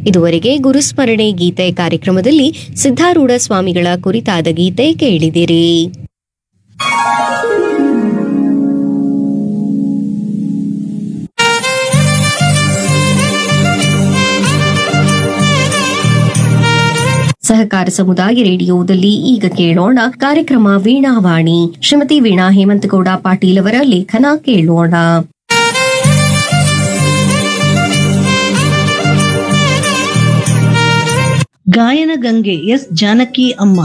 ಇದುವರೆಗೆ ಗುರುಸ್ಮರಣೆ ಗೀತೆ ಕಾರ್ಯಕ್ರಮದಲ್ಲಿ ಸಿದ್ಧಾರೂಢ ಸ್ವಾಮಿಗಳ ಕುರಿತಾದ ಗೀತೆ ಕೇಳಿದಿರಿ ಸಹಕಾರ ಸಮುದಾಯ ರೇಡಿಯೋದಲ್ಲಿ ಈಗ ಕೇಳೋಣ ಕಾರ್ಯಕ್ರಮ ವೀಣಾವಾಣಿ ಶ್ರೀಮತಿ ವೀಣಾ ಹೇಮಂತಗೌಡ ಪಾಟೀಲ್ ಅವರ ಲೇಖನ ಕೇಳೋಣ ಗಾಯನ ಗಂಗೆ ಎಸ್ ಜಾನಕಿ ಅಮ್ಮ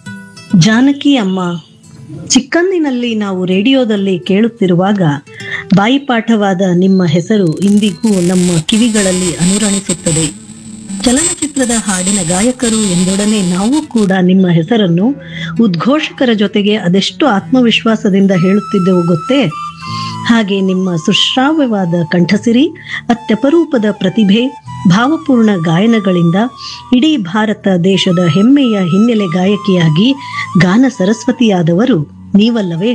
ಜಾನಕಿ ಅಮ್ಮ ಚಿಕ್ಕಂದಿನಲ್ಲಿ ನಾವು ರೇಡಿಯೋದಲ್ಲಿ ಕೇಳುತ್ತಿರುವಾಗ ಬಾಯಿಪಾಠವಾದ ನಿಮ್ಮ ಹೆಸರು ಇಂದಿಗೂ ನಮ್ಮ ಕಿವಿಗಳಲ್ಲಿ ಅನುರಣಿಸುತ್ತದೆ ಚಲನಚಿತ್ರದ ಹಾಡಿನ ಗಾಯಕರು ಎಂದೊಡನೆ ನಾವು ಕೂಡ ನಿಮ್ಮ ಹೆಸರನ್ನು ಉದ್ಘೋಷಕರ ಜೊತೆಗೆ ಅದೆಷ್ಟು ಆತ್ಮವಿಶ್ವಾಸದಿಂದ ಹೇಳುತ್ತಿದ್ದೆವು ಗೊತ್ತೇ ಹಾಗೆ ನಿಮ್ಮ ಸುಶ್ರಾವ್ಯವಾದ ಕಂಠಸಿರಿ ಅತ್ಯಪರೂಪದ ಪ್ರತಿಭೆ ಭಾವಪೂರ್ಣ ಗಾಯನಗಳಿಂದ ಇಡೀ ಭಾರತ ದೇಶದ ಹೆಮ್ಮೆಯ ಹಿನ್ನೆಲೆ ಗಾಯಕಿಯಾಗಿ ಗಾನ ಸರಸ್ವತಿಯಾದವರು ನೀವಲ್ಲವೇ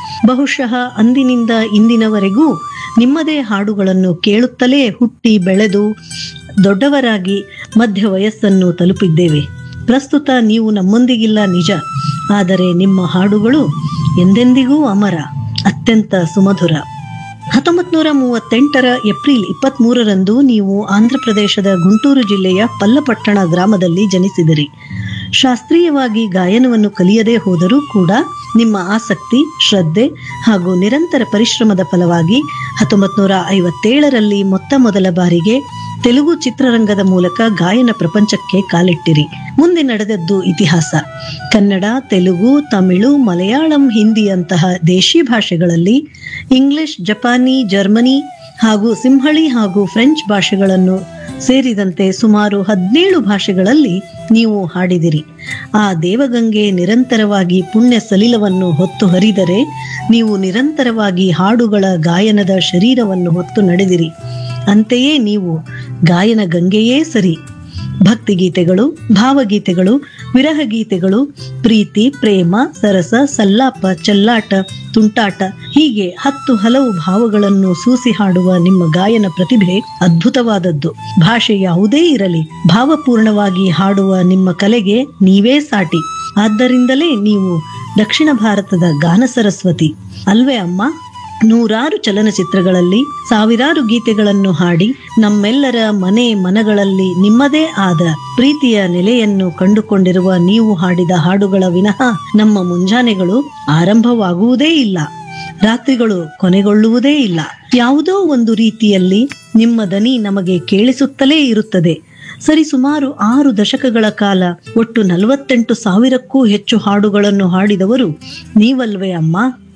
ಬಹುಶಃ ಅಂದಿನಿಂದ ಇಂದಿನವರೆಗೂ ನಿಮ್ಮದೇ ಹಾಡುಗಳನ್ನು ಕೇಳುತ್ತಲೇ ಹುಟ್ಟಿ ಬೆಳೆದು ದೊಡ್ಡವರಾಗಿ ಮಧ್ಯ ವಯಸ್ಸನ್ನು ತಲುಪಿದ್ದೇವೆ ಪ್ರಸ್ತುತ ನೀವು ನಮ್ಮೊಂದಿಗಿಲ್ಲ ನಿಜ ಆದರೆ ನಿಮ್ಮ ಹಾಡುಗಳು ಎಂದೆಂದಿಗೂ ಅಮರ ಅತ್ಯಂತ ಸುಮಧುರ ಹತ್ತೊಂಬತ್ ನೂರ ಮೂವತ್ತೆಂಟರ ಏಪ್ರಿಲ್ ಇಪ್ಪತ್ತ್ ಮೂರರಂದು ನೀವು ಆಂಧ್ರಪ್ರದೇಶದ ಗುಂಟೂರು ಜಿಲ್ಲೆಯ ಪಲ್ಲಪಟ್ಟಣ ಗ್ರಾಮದಲ್ಲಿ ಜನಿಸಿದಿರಿ ಶಾಸ್ತ್ರೀಯವಾಗಿ ಗಾಯನವನ್ನು ಕಲಿಯದೇ ಹೋದರೂ ಕೂಡ ನಿಮ್ಮ ಆಸಕ್ತಿ ಶ್ರದ್ಧೆ ಹಾಗೂ ನಿರಂತರ ಪರಿಶ್ರಮದ ಫಲವಾಗಿ ಹತ್ತೊಂಬತ್ ನೂರ ಐವತ್ತೇಳರಲ್ಲಿ ಮೊತ್ತ ಮೊದಲ ಬಾರಿಗೆ ತೆಲುಗು ಚಿತ್ರರಂಗದ ಮೂಲಕ ಗಾಯನ ಪ್ರಪಂಚಕ್ಕೆ ಕಾಲಿಟ್ಟಿರಿ ಮುಂದೆ ನಡೆದದ್ದು ಇತಿಹಾಸ ಕನ್ನಡ ತೆಲುಗು ತಮಿಳು ಮಲಯಾಳಂ ಹಿಂದಿಯಂತಹ ದೇಶಿ ಭಾಷೆಗಳಲ್ಲಿ ಇಂಗ್ಲಿಷ್ ಜಪಾನಿ ಜರ್ಮನಿ ಹಾಗೂ ಸಿಂಹಳಿ ಹಾಗೂ ಫ್ರೆಂಚ್ ಭಾಷೆಗಳನ್ನು ಸೇರಿದಂತೆ ಸುಮಾರು ಹದಿನೇಳು ಭಾಷೆಗಳಲ್ಲಿ ನೀವು ಹಾಡಿದಿರಿ ಆ ದೇವಗಂಗೆ ನಿರಂತರವಾಗಿ ಪುಣ್ಯ ಸಲಿಲವನ್ನು ಹೊತ್ತು ಹರಿದರೆ ನೀವು ನಿರಂತರವಾಗಿ ಹಾಡುಗಳ ಗಾಯನದ ಶರೀರವನ್ನು ಹೊತ್ತು ನಡೆದಿರಿ ಅಂತೆಯೇ ನೀವು ಗಾಯನ ಗಂಗೆಯೇ ಸರಿ ಭಕ್ತಿಗೀತೆಗಳು ಭಾವಗೀತೆಗಳು ವಿರಹ ಗೀತೆಗಳು ಪ್ರೀತಿ ಪ್ರೇಮ ಸರಸ ಸಲ್ಲಾಪ ಚೆಲ್ಲಾಟ ತುಂಟಾಟ ಹೀಗೆ ಹತ್ತು ಹಲವು ಭಾವಗಳನ್ನು ಸೂಸಿ ಹಾಡುವ ನಿಮ್ಮ ಗಾಯನ ಪ್ರತಿಭೆ ಅದ್ಭುತವಾದದ್ದು ಭಾಷೆ ಯಾವುದೇ ಇರಲಿ ಭಾವಪೂರ್ಣವಾಗಿ ಹಾಡುವ ನಿಮ್ಮ ಕಲೆಗೆ ನೀವೇ ಸಾಟಿ ಆದ್ದರಿಂದಲೇ ನೀವು ದಕ್ಷಿಣ ಭಾರತದ ಗಾನ ಸರಸ್ವತಿ ಅಲ್ವೇ ಅಮ್ಮ ನೂರಾರು ಚಲನಚಿತ್ರಗಳಲ್ಲಿ ಸಾವಿರಾರು ಗೀತೆಗಳನ್ನು ಹಾಡಿ ನಮ್ಮೆಲ್ಲರ ಮನೆ ಮನಗಳಲ್ಲಿ ನಿಮ್ಮದೇ ಆದ ಪ್ರೀತಿಯ ನೆಲೆಯನ್ನು ಕಂಡುಕೊಂಡಿರುವ ನೀವು ಹಾಡಿದ ಹಾಡುಗಳ ವಿನಃ ನಮ್ಮ ಮುಂಜಾನೆಗಳು ಆರಂಭವಾಗುವುದೇ ಇಲ್ಲ ರಾತ್ರಿಗಳು ಕೊನೆಗೊಳ್ಳುವುದೇ ಇಲ್ಲ ಯಾವುದೋ ಒಂದು ರೀತಿಯಲ್ಲಿ ನಿಮ್ಮ ದನಿ ನಮಗೆ ಕೇಳಿಸುತ್ತಲೇ ಇರುತ್ತದೆ ಸರಿ ಸುಮಾರು ಆರು ದಶಕಗಳ ಕಾಲ ಒಟ್ಟು ನಲವತ್ತೆಂಟು ಸಾವಿರಕ್ಕೂ ಹೆಚ್ಚು ಹಾಡುಗಳನ್ನು ಹಾಡಿದವರು ನೀವಲ್ವೇ ಅಮ್ಮ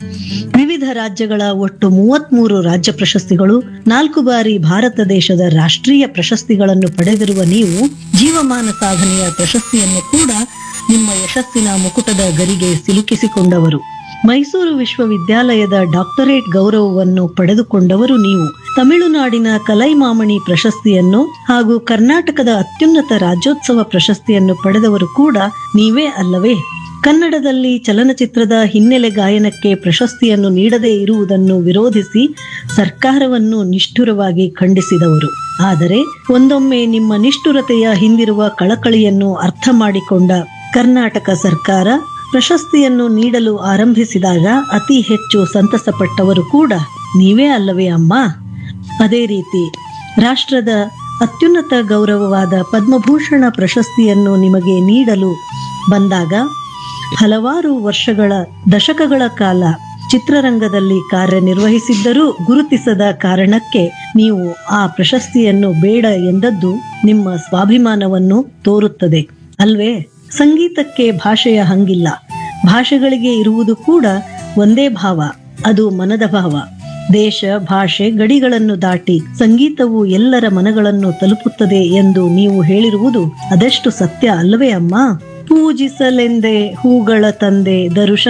ವಿವಿಧ ರಾಜ್ಯಗಳ ಒಟ್ಟು ಮೂವತ್ಮೂರು ರಾಜ್ಯ ಪ್ರಶಸ್ತಿಗಳು ನಾಲ್ಕು ಬಾರಿ ಭಾರತ ದೇಶದ ರಾಷ್ಟ್ರೀಯ ಪ್ರಶಸ್ತಿಗಳನ್ನು ಪಡೆದಿರುವ ನೀವು ಜೀವಮಾನ ಸಾಧನೆಯ ಪ್ರಶಸ್ತಿಯನ್ನು ಕೂಡ ನಿಮ್ಮ ಯಶಸ್ಸಿನ ಮುಕುಟದ ಗರಿಗೆ ಸಿಲುಕಿಸಿಕೊಂಡವರು ಮೈಸೂರು ವಿಶ್ವವಿದ್ಯಾಲಯದ ಡಾಕ್ಟರೇಟ್ ಗೌರವವನ್ನು ಪಡೆದುಕೊಂಡವರು ನೀವು ತಮಿಳುನಾಡಿನ ಕಲೈಮಾಮಣಿ ಪ್ರಶಸ್ತಿಯನ್ನು ಹಾಗೂ ಕರ್ನಾಟಕದ ಅತ್ಯುನ್ನತ ರಾಜ್ಯೋತ್ಸವ ಪ್ರಶಸ್ತಿಯನ್ನು ಪಡೆದವರು ಕೂಡ ನೀವೇ ಅಲ್ಲವೇ ಕನ್ನಡದಲ್ಲಿ ಚಲನಚಿತ್ರದ ಹಿನ್ನೆಲೆ ಗಾಯನಕ್ಕೆ ಪ್ರಶಸ್ತಿಯನ್ನು ನೀಡದೇ ಇರುವುದನ್ನು ವಿರೋಧಿಸಿ ಸರ್ಕಾರವನ್ನು ನಿಷ್ಠುರವಾಗಿ ಖಂಡಿಸಿದವರು ಆದರೆ ಒಂದೊಮ್ಮೆ ನಿಮ್ಮ ನಿಷ್ಠುರತೆಯ ಹಿಂದಿರುವ ಕಳಕಳಿಯನ್ನು ಅರ್ಥ ಮಾಡಿಕೊಂಡ ಕರ್ನಾಟಕ ಸರ್ಕಾರ ಪ್ರಶಸ್ತಿಯನ್ನು ನೀಡಲು ಆರಂಭಿಸಿದಾಗ ಅತಿ ಹೆಚ್ಚು ಸಂತಸಪಟ್ಟವರು ಕೂಡ ನೀವೇ ಅಲ್ಲವೇ ಅಮ್ಮ ಅದೇ ರೀತಿ ರಾಷ್ಟ್ರದ ಅತ್ಯುನ್ನತ ಗೌರವವಾದ ಪದ್ಮಭೂಷಣ ಪ್ರಶಸ್ತಿಯನ್ನು ನಿಮಗೆ ನೀಡಲು ಬಂದಾಗ ಹಲವಾರು ವರ್ಷಗಳ ದಶಕಗಳ ಕಾಲ ಚಿತ್ರರಂಗದಲ್ಲಿ ಕಾರ್ಯನಿರ್ವಹಿಸಿದ್ದರೂ ಗುರುತಿಸದ ಕಾರಣಕ್ಕೆ ನೀವು ಆ ಪ್ರಶಸ್ತಿಯನ್ನು ಬೇಡ ಎಂದದ್ದು ನಿಮ್ಮ ಸ್ವಾಭಿಮಾನವನ್ನು ತೋರುತ್ತದೆ ಅಲ್ವೇ ಸಂಗೀತಕ್ಕೆ ಭಾಷೆಯ ಹಂಗಿಲ್ಲ ಭಾಷೆಗಳಿಗೆ ಇರುವುದು ಕೂಡ ಒಂದೇ ಭಾವ ಅದು ಮನದ ಭಾವ ದೇಶ ಭಾಷೆ ಗಡಿಗಳನ್ನು ದಾಟಿ ಸಂಗೀತವು ಎಲ್ಲರ ಮನಗಳನ್ನು ತಲುಪುತ್ತದೆ ಎಂದು ನೀವು ಹೇಳಿರುವುದು ಅದೆಷ್ಟು ಸತ್ಯ ಅಲ್ಲವೇ ಅಮ್ಮ ಪೂಜಿಸಲೆಂದೇ ಹೂಗಳ ತಂದೆ ದರುಶ